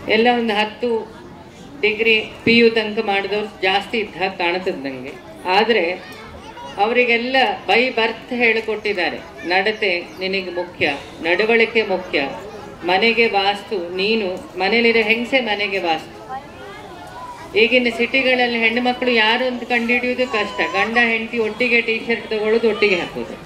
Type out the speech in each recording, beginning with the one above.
ಎಲ್ಲ ಒಂದು ಹತ್ತು ಡಿಗ್ರಿ ಪಿ ಯು ತನಕ ಮಾಡಿದವ್ರು ಜಾಸ್ತಿ ಇದ್ದ ಹಾಗೆ ಕಾಣ್ತದೆ ನನಗೆ ಆದರೆ ಅವರಿಗೆಲ್ಲ ಬೈ ಬರ್ತ್ ಹೇಳಿಕೊಟ್ಟಿದ್ದಾರೆ ನಡತೆ ನಿನಗೆ ಮುಖ್ಯ ನಡವಳಿಕೆ ಮುಖ್ಯ ಮನೆಗೆ ವಾಸ್ತು ನೀನು ಮನೇಲಿರೋ ಹೆಂಗಸೆ ಮನೆಗೆ ವಾಸ್ತು ಈಗಿನ ಸಿಟಿಗಳಲ್ಲಿ ಹೆಣ್ಣು ಮಕ್ಕಳು ಯಾರು ಅಂತ ಕಂಡುಹಿಡಿಯೋದು ಕಷ್ಟ ಗಂಡ ಹೆಂಡತಿ ಒಟ್ಟಿಗೆ ಟೀ ಶರ್ಟ್ ತಗೊಳ್ಳೋದು ಒಟ್ಟಿಗೆ ಹಾಕೋದು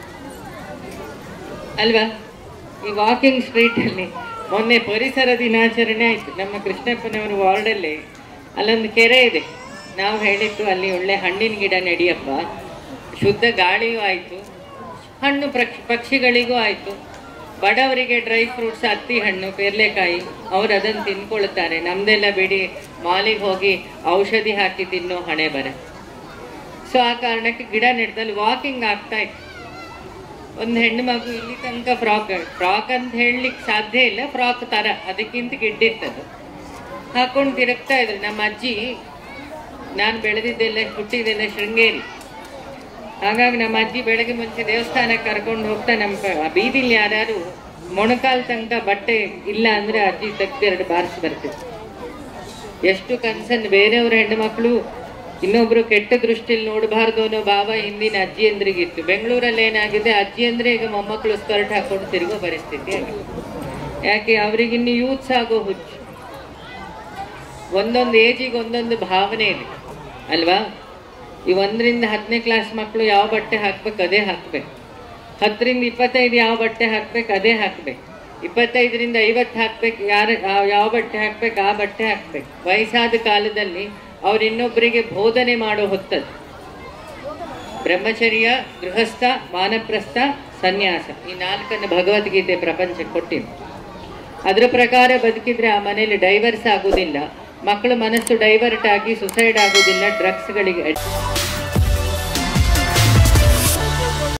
ಅಲ್ವಾ ಈ ವಾಕಿಂಗ್ ಸ್ಟ್ರೀಟಲ್ಲಿ ಮೊನ್ನೆ ಪರಿಸರ ದಿನಾಚರಣೆ ಆಯಿತು ನಮ್ಮ ಕೃಷ್ಣಪ್ಪನವರ ವಾರ್ಡಲ್ಲಿ ಅಲ್ಲೊಂದು ಕೆರೆ ಇದೆ ನಾವು ಹೇಳಿತ್ತು ಅಲ್ಲಿ ಒಳ್ಳೆ ಹಣ್ಣಿನ ಗಿಡ ನೆಡಿಯಪ್ಪ ಶುದ್ಧ ಗಾಳಿಯೂ ಆಯಿತು ಹಣ್ಣು ಪ್ರಕ್ಷ ಪಕ್ಷಿಗಳಿಗೂ ಆಯಿತು ಬಡವರಿಗೆ ಡ್ರೈ ಫ್ರೂಟ್ಸ್ ಹತ್ತಿ ಹಣ್ಣು ಪೇರ್ಲೆಕಾಯಿ ಅವ್ರು ಅದನ್ನು ತಿನ್ಕೊಳ್ತಾರೆ ನಮ್ದೆಲ್ಲ ಬಿಡಿ ಮಾಲಿಗೆ ಹೋಗಿ ಔಷಧಿ ಹಾಕಿ ತಿನ್ನೋ ಹಣೆ ಬರ ಸೊ ಆ ಕಾರಣಕ್ಕೆ ಗಿಡ ನೆಡ್ದಲ್ಲಿ ವಾಕಿಂಗ್ ಆಗ್ತಾ ಇತ್ತು ಒಂದು ಹೆಣ್ಣು ಮಗು ಇಲ್ಲಿ ತನಕ ಫ್ರಾಕ್ ಫ್ರಾಕ್ ಅಂತ ಹೇಳಲಿಕ್ಕೆ ಸಾಧ್ಯ ಇಲ್ಲ ಫ್ರಾಕ್ ತರ ಅದಕ್ಕಿಂತ ಗಿಡ್ಡಿತ್ತದು ಹಾಕೊಂಡು ತಿರುಗ್ತಾ ಇದ್ರು ನಮ್ಮ ಅಜ್ಜಿ ನಾನು ಬೆಳೆದಿದ್ದೆಲ್ಲ ಹುಟ್ಟಿದ್ದೆಲ್ಲ ಶೃಂಗೇರಿ ಹಾಗಾಗಿ ನಮ್ಮ ಅಜ್ಜಿ ಬೆಳಗ್ಗೆ ಮುಂಚೆ ದೇವಸ್ಥಾನಕ್ಕೆ ಕರ್ಕೊಂಡು ಹೋಗ್ತಾ ನಮ್ಮ ಕ- ಬೀದಿಲಿ ಯಾರ್ಯಾರು ಮೊಣಕಾಲ್ ತನಕ ಬಟ್ಟೆ ಇಲ್ಲ ಅಂದ್ರೆ ಅಜ್ಜಿ ತೆಗ್ದು ಎರಡು ಬಾರಿಸಿ ಬರ್ತಿತ್ತು ಎಷ್ಟು ಕನ್ಸನ್ ಬೇರೆಯವ್ರ ಹೆಣ್ಣು ಮಕ್ಕಳು ಇನ್ನೊಬ್ರು ಕೆಟ್ಟ ದೃಷ್ಟಿಲಿ ನೋಡಬಾರ್ದು ಅನ್ನೋ ಭಾವ ಹಿಂದಿನ ಅಜ್ಜಿಯಂದ್ರಿಗಿತ್ತು ಬೆಂಗಳೂರಲ್ಲಿ ಏನಾಗಿದೆ ಅಜ್ಜಿಯಂದ್ರೆ ಈಗ ಮೊಮ್ಮಕ್ಕಳು ಸ್ಕರ್ಟ್ ಹಾಕೊಂಡು ತಿರುಗೋ ಪರಿಸ್ಥಿತಿ ಆಗಿದೆ ಯಾಕೆ ಅವ್ರಿಗಿನ್ನು ಯೂತ್ಸ್ ಆಗೋ ಹುಚ್ಚು ಒಂದೊಂದು ಏಜಿಗೆ ಒಂದೊಂದು ಭಾವನೆ ಇದೆ ಅಲ್ವಾ ಈ ಒಂದರಿಂದ ಹತ್ತನೇ ಕ್ಲಾಸ್ ಮಕ್ಕಳು ಯಾವ ಬಟ್ಟೆ ಹಾಕ್ಬೇಕು ಅದೇ ಹಾಕ್ಬೇಕು ಹತ್ತರಿಂದ ಇಪ್ಪತ್ತೈದು ಯಾವ ಬಟ್ಟೆ ಹಾಕ್ಬೇಕು ಅದೇ ಹಾಕ್ಬೇಕು ಇಪ್ಪತ್ತೈದರಿಂದ ಐವತ್ತು ಹಾಕ್ಬೇಕು ಯಾರ ಯಾವ- ಯಾವ ಬಟ್ಟೆ ಹಾಕ್ಬೇಕು ಆ ಬಟ್ಟೆ ಹಾಕ್ಬೇಕು ವಯಸ್ಸಾದ ಕಾಲದಲ್ಲಿ ಅವ್ರು ಇನ್ನೊಬ್ಬರಿಗೆ ಬೋಧನೆ ಮಾಡೋ ಹೊತ್ತದ್ದು ಬ್ರಹ್ಮಚರ್ಯ ಗೃಹಸ್ಥ ವಾನಪ್ರಸ್ಥ ಸನ್ಯಾಸ ಈ ನಾಲ್ಕನ್ನು ಭಗವದ್ಗೀತೆ ಪ್ರಪಂಚಕ್ಕೆ ಕೊಟ್ಟಿದೆ ಅದರ ಪ್ರಕಾರ ಬದುಕಿದ್ರೆ ಆ ಮನೇಲಿ ಡೈವರ್ಸ್ ಆಗೋದಿಲ್ಲ ಮಕ್ಕಳ ಮನಸ್ಸು ಡೈವರ್ಟ್ ಆಗಿ ಸುಸೈಡ್ ಆಗೋದಿಲ್ಲ ಡ್ರಗ್ಸ್ಗಳಿಗೆ